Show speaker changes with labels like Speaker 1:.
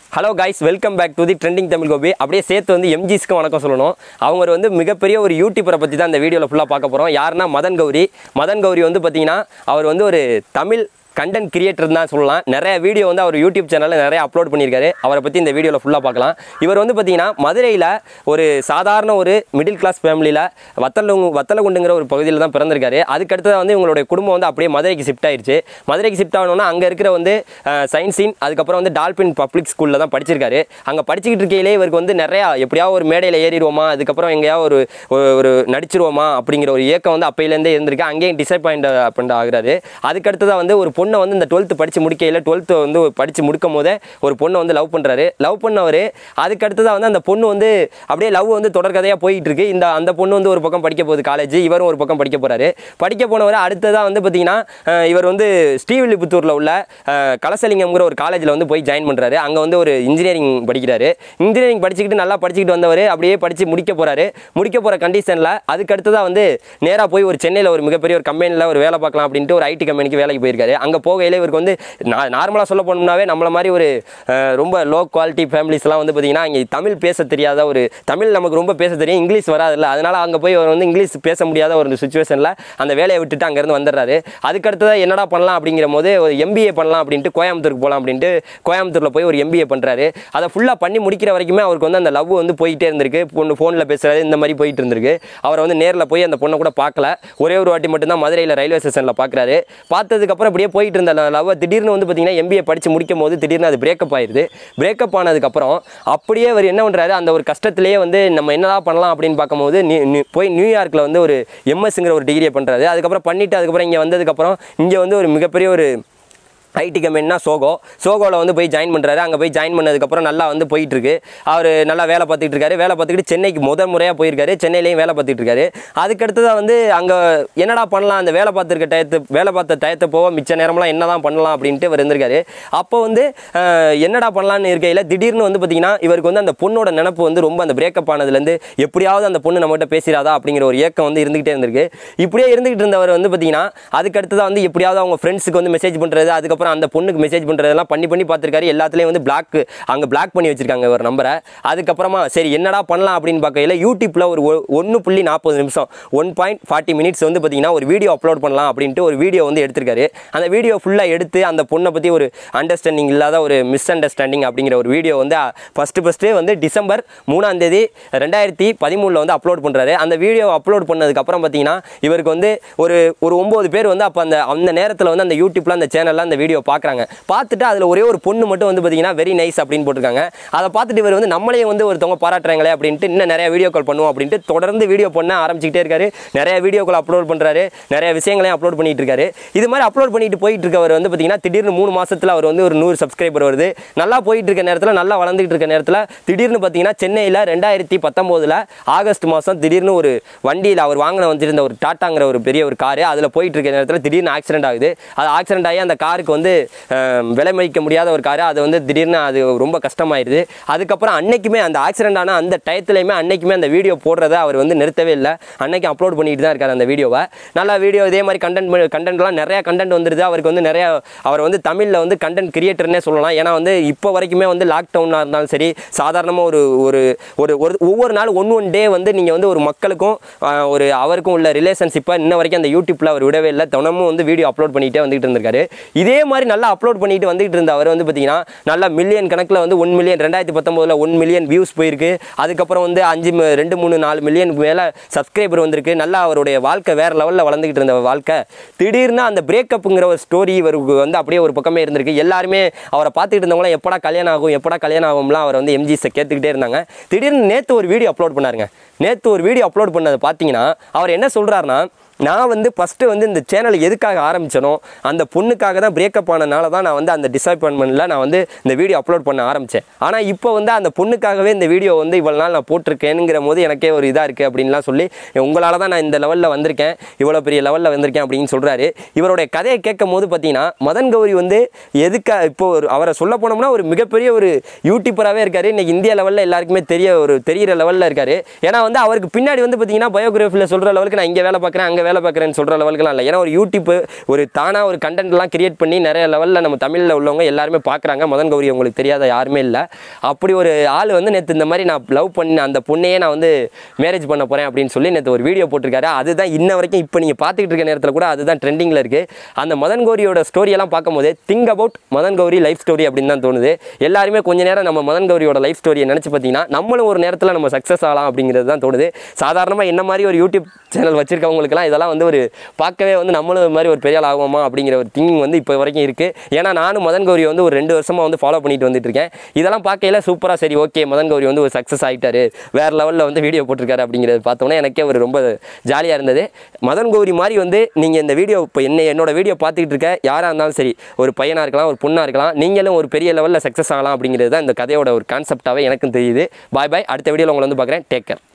Speaker 1: hello guys welcome back to the trending Tamil Gopi அப்படியே சேர்த்து வந்து எம்ஜிஸ்க்கு வணக்கம் சொல்லணும் அவங்க வந்து மிகப்பெரிய ஒரு யூடியூபரை பற்றி தான் இந்த வீடியோவில் ஃபுல்லாக பார்க்க போகிறோம் யாருன்னா மதன் கௌரி மதன் கௌரி வந்து பார்த்தீங்கன்னா அவர் வந்து ஒரு தமிழ் கண்டென்ட் கிரியேட்டர் தான் சொல்லலாம் நிறைய வீடியோ வந்து அவர் யூடியூப் சேனலில் நிறைய அப்லோட் பண்ணியிருக்காரு அவரை பற்றி இந்த வீடியோவில் ஃபுல்லாக பார்க்கலாம் இவர் வந்து பார்த்தீங்கன்னா மதுரையில் ஒரு சாதாரண ஒரு மிடில் கிளாஸ் ஃபேமிலியில் வத்தல வத்தலகுண்டுங்கிற ஒரு பகுதியில் தான் பிறந்திருக்காரு அதுக்கடுத்ததாக வந்து இவங்களுடைய குடும்பம் வந்து அப்படியே மதுரைக்கு ஷிஃப்ட் ஆயிடுச்சு மதுரைக்கு ஷிஃப்ட் ஆகணும்னா அங்கே இருக்கிற வந்து சயின்ஸின் அதுக்கப்புறம் வந்து டால்பின் பப்ளிக் ஸ்கூலில் தான் படிச்சிருக்காரு அங்கே படிச்சுக்கிட்டு இருக்கையிலே இவருக்கு வந்து நிறையா எப்படியாவது ஒரு மேடையில் ஏறிடுவோமா அதுக்கப்புறம் எங்கேயாவது ஒரு ஒரு- ஒரு நடிச்சிருவோமா அப்படிங்கிற ஒரு ஏக்கம் வந்து அப்பையிலேருந்தே இருந்திருக்கு அங்கேயும் டிசப்பாயிண்ட் பண்ண ஆகுறாரு அதுக்கடுத்ததாக வந்து ஒரு பொண்ணை வந்து இந்த டுவெல்த்து படித்து முடிக்கையில் டுவெல்த்து வந்து படித்து முடிக்கும் போதே ஒரு பொண்ணை வந்து லவ் பண்ணுறாரு லவ் பண்ணவர் அதுக்கடுத்ததாக வந்து அந்த பொண்ணு வந்து அப்படியே லவ் வந்து தொடர்கதையாக போயிட்டு இருக்கு இந்த அந்த பொண்ணு வந்து ஒரு பக்கம் படிக்க போகுது காலேஜ் இவரும் ஒரு பக்கம் படிக்க போகிறாரு படிக்க போனவர் அடுத்ததாக வந்து பார்த்தீங்கன்னா அஹ், இவர் வந்து ஸ்ரீவில்லிபுத்தூரில் உள்ள அஹ், கலசலிங்கம்ங்கிற ஒரு காலேஜில் வந்து போய் ஜாயின் பண்ணுறாரு அங்கே வந்து ஒரு இன்ஜினியரிங் படிக்கிறாரு இன்ஜினியரிங் படிச்சுக்கிட்டு நல்லா படிச்சுக்கிட்டு வந்தவர் அப்படியே படித்து முடிக்க போகிறாரு முடிக்க போகிற கண்டிஷனில் அதுக்கு அடுத்ததாக வந்து நேராக போய் ஒரு சென்னையில் ஒரு மிகப்பெரிய ஒரு கம்பெனியில் ஒரு வேலை பார்க்கலாம் அப்படின்ட்டு ஒரு ஐடி கம்பெனிக்கு வேலைக்கு போயிருக்காரு அங்கே போகையில் இவருக்கு வந்து நார்மலாக சொல்ல போனோம்னாவே நம்மள மாதிரி ஒரு அஹ், ரொம்ப லோ குவாலிட்டி ஃபேமிலிஸ்லாம் வந்து பார்த்தீங்கன்னா இங்கே தமிழ் பேச தெரியாத ஒரு தமிழ் நமக்கு ரொம்ப பேச தெரியும் இங்கிலீஷ் வராதுல்ல அதனால அங்கே போய் அவர் வந்து இங்கிலீஷ் பேச முடியாத ஒரு சுச்சுவேஷனில் அந்த வேலையை விட்டுட்டு அங்கேருந்து வந்துடுறாரு அதுக்கடுத்ததாக என்னடா பண்ணலாம் அப்படிங்கிற போது ஒரு எம்பிஏ பண்ணலாம் அப்படின்ட்டு கோயம்புத்தூருக்கு போகலாம் அப்படின்ட்டு கோயம்புத்தூரில் போய் ஒரு எம்பிஏ பண்ணுறாரு அதை ஃபுல்லாக பண்ணி முடிக்கிற வரைக்குமே அவருக்கு வந்து அந்த லவ் வந்து போயிட்டே இருந்திருக்கு பொண்ணு ஃபோனில் பேசுறது இந்த மாதிரி போயிட்டு இருந்திருக்கு அவரை வந்து நேரில் போய் அந்த பொண்ணை கூட பார்க்கல ஒரே ஒரு வாட்டி மட்டும்தான் மதுரையில் ரயில்வே ஸ்டேஷனில் பார்க்குறாரு பார்த்ததுக்கப்புறம் அப்படியே போயிட்டு இருந்த லவ் திடீர்னு வந்து பார்த்தீங்கன்னா எம்பிஏ படித்து முடிக்கும் போது திடீர்னு அது பிரேக்கப் ஆயிடுது பிரேக்கப் ஆனதுக்கப்புறம் அப்படியே அவர் என்ன பண்ணுறாரு அந்த ஒரு கஷ்டத்திலேயே வந்து நம்ம என்னதான் பண்ணலாம் அப்படின்னு பார்க்கும்போது நியூ- நியூ- போய் நியூயார்க்கில் வந்து ஒரு எம்எஸ்ங்கிற ஒரு டிகிரியை பண்ணுறாரு அதுக்கப்புறம் பண்ணிவிட்டு அதுக்கப்புறம் இங்கே வந்ததுக்கப்புறம் இங்கே வந்து ஒரு மிகப்பெரிய ஒரு ஐடி கம்பெனினா சோகோ சோகோவில் வந்து போய் ஜாயின் பண்ணுறாரு அங்கே போய் ஜாயின் பண்ணதுக்கப்புறம் நல்லா வந்து போயிட்டு இருக்கு அவர் நல்லா வேலை பார்த்துட்டு இருக்காரு வேலை பார்த்துக்கிட்டு சென்னைக்கு முதல் முறையாக போயிருக்காரு சென்னையிலையும் வேலை பார்த்துட்டு இருக்காரு அதுக்கடுத்ததாக வந்து அங்கே என்னடா பண்ணலாம் அந்த வேலை பார்த்துருக்க டயத்து வேலை பார்த்த டயத்தை போக மிச்ச நேரம்லாம் என்ன தான் பண்ணலாம் அப்படின்ட்டு அவர் இருந்திருக்காரு அப்போ வந்து அஹ், என்னடா பண்ணலான்னு இருக்கையில் திடீர்னு வந்து பார்த்தீங்கன்னா இவருக்கு வந்து அந்த பொண்ணோட நினப்பு வந்து ரொம்ப அந்த பிரேக்கப் ஆனதுலேருந்து எப்படியாவது அந்த பொண்ணு நம்மகிட்ட பேசிடாதா அப்படிங்கிற ஒரு ஏக்கம் வந்து இருந்துகிட்டே இருந்திருக்கு இப்படியே இருந்துகிட்டு இருந்தவர் வந்து பார்த்தீங்கன்னா அதுக்கு அடுத்ததாக வந்து எப்படியாவது அவங்க ஃப்ரெண்ட்ஸுக்கு வந்து மெசேஜ் பண்ணுறது அதுக்கப்புறம் அந்த பொண்ணுக்கு மெசேஜ் பண்ணுறதெல்லாம் பண்ணி பண்ணி பார்த்துருக்காரு எல்லாத்துலேயும் வந்து பிளாக் அங்கே பிளாக் பண்ணி வச்சிருக்காங்க ஒரு நம்பரை அதுக்கப்புறமா சரி என்னடா பண்ணலாம் அப்படின்னு பார்க்கையில யூடியூப்பில் ஒரு ஒன்று புள்ளி நாற்பது நிமிஷம் ஒன் பாயிண்ட் ஃபார்ட்டி மினிட்ஸ் வந்து பார்த்தீங்கன்னா ஒரு வீடியோ அப்லோட் பண்ணலாம் அப்படின்ட்டு ஒரு வீடியோ வந்து எடுத்திருக்காரு அந்த வீடியோ ஃபுல்லாக எடுத்து அந்த பொண்ணை பற்றி ஒரு அண்டர்ஸ்டாண்டிங் இல்லாத ஒரு மிஸ் அண்டர்ஸ்டாண்டிங் அப்படிங்கிற ஒரு வீடியோ வந்து ஃபஸ்ட்டு ஃபஸ்ட்டு வந்து டிசம்பர் மூணாம் தேதி ரெண்டாயிரத்தி பதிமூணில் வந்து அப்லோட் பண்ணுறாரு அந்த வீடியோ அப்லோட் பண்ணதுக்கப்புறம் பார்த்தீங்கன்னா இவருக்கு வந்து ஒரு ஒரு ஒம்பது பேர் வந்து அப்போ அந்த அந்த நேரத்தில் வந்து அந்த யூடியூப்பில் அந்த சேனலில் அந்த வீடியோ பார்க்குறாங்க பார்த்துட்டு அதில் ஒரே ஒரு பொண்ணு மட்டும் வந்து பார்த்தீங்கன்னா வெரி நைஸ் அப்படின்னு போட்டிருக்காங்க அதை பார்த்துட்டு இவர் வந்து நம்மளே வந்து ஒருத்தவங்க பாராட்டுறாங்களே அப்படின்ட்டு இன்னும் நிறைய வீடியோ கால் பண்ணுவோம் அப்படின்ட்டு தொடர்ந்து வீடியோ பண்ண ஆரம்பிச்சுக்கிட்டே இருக்காரு நிறைய வீடியோ கால் அப்லோட் பண்ணுறாரு நிறைய விஷயங்களையும் அப்லோட் பண்ணிட்டு இருக்காரு இது மாதிரி அப்லோட் பண்ணிட்டு போயிட்டு இருக்கவர் வந்து பார்த்தீங்கன்னா திடீர்னு மூணு மாசத்துல அவர் வந்து ஒரு நூறு சப்ஸ்கிரைபர் வருது நல்லா போயிட்டு இருக்க நேரத்தில் நல்லா வளர்ந்துட்டு இருக்க நேரத்தில் திடீர்னு பார்த்தீங்கன்னா சென்னையில் ரெண்டாயிரத்தி பத்தொம்போதில் ஆகஸ்ட் மாதம் திடீர்னு ஒரு வண்டியில் அவர் வாங்கின வந்திருந்த ஒரு டாட்டாங்கிற ஒரு பெரிய ஒரு காரு அதில் போயிட்டு இருக்க நேரத்தில் திடீர்னு ஆக்சிடென்ட் ஆகுது அது ஆக்சிடென்ட் ஆகி அந்த காருக்கு வந்து அஹ், விலை மதிக்க முடியாத ஒரு காரு அது வந்து திடீர்னு அது ரொம்ப கஷ்டமாயிருது அதுக்கப்புறம் அன்னைக்குமே அந்த ஆக்சிடென்ட் ஆன அந்த டயத்துலையுமே அன்னைக்குமே அந்த வீடியோ போடுறத அவர் வந்து நிறுத்தவே இல்லை அன்னைக்கு அப்லோட் பண்ணிட்டு தான் இருக்காரு அந்த வீடியோவை நல்லா வீடியோ இதே மாதிரி கண்டென்ட் கண்டென்ட்லாம் நிறைய கண்டென்ட் வந்துருது அவருக்கு வந்து நிறைய அவர் வந்து தமிழில் வந்து கண்டென்ட் கிரியேட்டர்னே சொல்லலாம் ஏன்னா வந்து இப்போ வரைக்குமே வந்து லாக்டவுனாக இருந்தாலும் சரி சாதாரணமாக ஒரு ஒரு ஒரு ஒரு ஒவ்வொரு நாள் ஒன் ஒன் டே வந்து நீங்கள் வந்து ஒரு மக்களுக்கும் ஆஹ், ஒரு அவருக்கும் உள்ள ரிலேஷன்ஷிப்பை இன்ன வரைக்கும் அந்த யூடியூப்பில் அவர் விடவே இல்லை தினமும் வந்து வீடியோ அப்லோட் பண்ணிகிட்டே வந்துட்டு இருந்திருக்காரு இதே மாதிரி நல்லா அப்லோட் பண்ணிட்டு வந்துட்டு இருந்த அவர் வந்து பார்த்தீங்கன்னா நல்லா மில்லியன் கணக்கில் வந்து ஒன் மில்லியன் ரெண்டாயிரத்தி பத்தொம்போதில் ஒன் மில்லியன் வியூஸ் போயிருக்கு அதுக்கப்புறம் வந்து அஞ்சு மி- ரெண்டு மூணு நாலு மில்லியன் மேலே சப்ஸ்கிரைபர் வந்திருக்கு நல்லா அவருடைய வாழ்க்கை வேற லெவலில் வளர்ந்துக்கிட்டு இருந்த வாழ்க்கை திடீர்னு அந்த பிரேக்கப்புங்கிற ஒரு ஸ்டோரி இவருக்கு வந்து அப்படியே ஒரு பக்கமே இருந்திருக்கு எல்லாருமே அவரை பார்த்துட்டு இருந்தவங்களாம் எப்படா கல்யாணம் ஆகும் எப்படா கல்யாணம் ஆகும்லாம் அவர் வந்து எம்ஜிஸை கேட்டுக்கிட்டே இருந்தாங்க திடீர்னு நேற்று ஒரு வீடியோ அப்லோட் பண்ணாருங்க நேற்று ஒரு வீடியோ அப்லோட் பண்ணதை பார்த்தீங்கன்னா அவர் என்ன சொல்கிறாருன்னா நான் வந்து ஃபஸ்ட்டு வந்து இந்த சேனலை எதுக்காக ஆரம்பிச்சனோ அந்த பொண்ணுக்காக தான் பிரேக்கப் ஆனனால தான் நான் வந்து அந்த டிசப்பாயின்மெண்ட்டில் நான் வந்து இந்த வீடியோ அப்லோட் பண்ண ஆரம்பித்தேன் ஆனால் இப்போ வந்து அந்த பொண்ணுக்காகவே இந்த வீடியோ வந்து இவ்வளோ நாள் நான் போட்டிருக்கேனுங்கிற போது எனக்கே ஒரு இதாக இருக்குது அப்படின்லாம் சொல்லி உங்களால் தான் நான் இந்த லெவலில் வந்திருக்கேன் இவ்வளோ பெரிய லெவலில் வந்திருக்கேன் அப்படின்னு சொல்கிறாரு இவருடைய கதையை கேட்கும் போது பார்த்தீங்கன்னா மதன் கௌரி வந்து எதுக்கா இப்போ ஒரு அவரை சொல்ல போனோம்னா ஒரு மிகப்பெரிய ஒரு யூடியூபராகவே இருக்காரு இன்னைக்கு இந்தியா லெவலில் எல்லாருக்குமே தெரிய ஒரு தெரியிற லெவலில் இருக்காரு ஏன்னா வந்து அவருக்கு பின்னாடி வந்து பார்த்தீங்கன்னா பயோகிராஃபியில் சொல்கிற லெவலுக்கு நான் இங்கே வேலை பார்க்குறேன் அங்கே வேலை பார்க்குறேன்னு சொல்கிற லெவலுக்குலாம் இல்லை ஏன்னா ஒரு யூடியூப் ஒரு தானாக ஒரு கண்டென்ட்லாம் கிரியேட் பண்ணி நிறைய லெவலில் நம்ம தமிழில் உள்ளவங்க எல்லாருமே பார்க்குறாங்க மதன் கௌரி உங்களுக்கு தெரியாத யாருமே இல்லை அப்படி ஒரு ஆள் வந்து நேற்று இந்த மாதிரி நான் லவ் பண்ண அந்த பொண்ணையே நான் வந்து மேரேஜ் பண்ண போகிறேன் அப்படின்னு சொல்லி நேற்று ஒரு வீடியோ போட்டிருக்காரு அதுதான் இன்ன வரைக்கும் இப்போ நீங்கள் பார்த்துக்கிட்டு இருக்க நேரத்தில் கூட அதுதான் ட்ரெண்டிங்கில் இருக்குது அந்த மதன் கௌரியோட ஸ்டோரியெல்லாம் பார்க்கும்போது think about Madan Gowri life story அப்படின்னு தான் தோணுது எல்லாருமே கொஞ்ச நேரம் நம்ம மதன் கௌரியோட லைஃப் ஸ்டோரியை நினச்சி பார்த்தீங்கன்னா நம்மளும் ஒரு நேரத்தில் நம்ம சக்ஸஸ் ஆகலாம் அப்படிங்கிறது தான் தோணுது சாதாரணமாக என்ன மாதிரி ஒரு யூடியூப் சேனல் வச்சிருக்கவங்களுக்குலாம் இதெல்லாம் வந்து ஒரு பார்க்கவே வந்து நம்மளும் இது மாதிரி ஒரு பெரிய ஆள் ஆகுமா அப்படிங்கிற ஒரு திங்கிங் வந்து இப்போ வரைக்கும் இருக்குது ஏன்னா நானும் மதன் கௌரி வந்து ஒரு ரெண்டு வருஷமாக வந்து ஃபாலோ பண்ணிட்டு வந்துட்டு இருக்கேன் இதெல்லாம் பார்க்கையில சூப்பராக சரி ஓகே மதன் கௌரி வந்து ஒரு சக்ஸஸ் ஆகிட்டாரு வேறு லெவலில் வந்து வீடியோ போட்டிருக்காரு அப்படிங்கிறத பார்த்தோன்னே எனக்கே ஒரு ரொம்ப ஜாலியாக இருந்தது மதன் கௌரி மாதிரி வந்து நீங்கள் இந்த வீடியோ இப்போ என்ன என்னோட வீடியோ பார்த்துக்கிட்டு இருக்க யாராக இருந்தாலும் சரி ஒரு பையனாக இருக்கலாம் ஒரு பொண்ணாக இருக்கலாம் நீங்களும் ஒரு பெரிய லெவலில் சக்ஸஸ் ஆகலாம் அப்படிங்கிறது தான் இந்த கதையோட ஒரு கான்செப்டாகவே எனக்கும் தெரியுது பாய் பாய் அடுத்த வீடியோவில் உங்களை வந்து பார்க்குறேன் டேக் கேர்